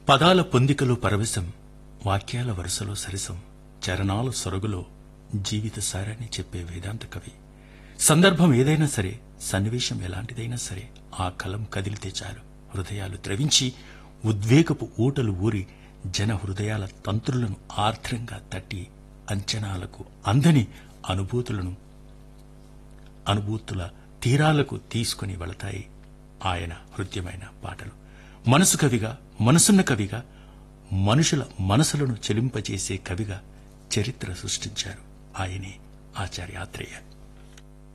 పదాల పొందికలో పరవశం వాక్యాల వరుసలో సరిసం చరణాల సొరగులో జీవిత సారాన్ని చెప్పే వేదాంత కవి సందర్భం ఏదైనా సరే సన్నివేశం ఎలాంటిదైనా సరే ఆ కలం కదిలితే చాలు హృదయాలు ద్రవించి ఉద్వేగపు ఊటలు ఊరి జన హృదయాల తంత్రులను ఆర్ద్రంగా తట్టి అంచనాలకు అందని అనుభూతులను అనుభూతుల తీరాలకు తీసుకుని వెళతాయి ఆయన హృద్యమైన పాటలు మనసు కవిగా మనసున్న కవిగా మనుషుల మనసులను చెలింపజేసే కవిగా చరిత్ర సృష్టించారు ఆయనే ఆచార్య ఆత్రేయ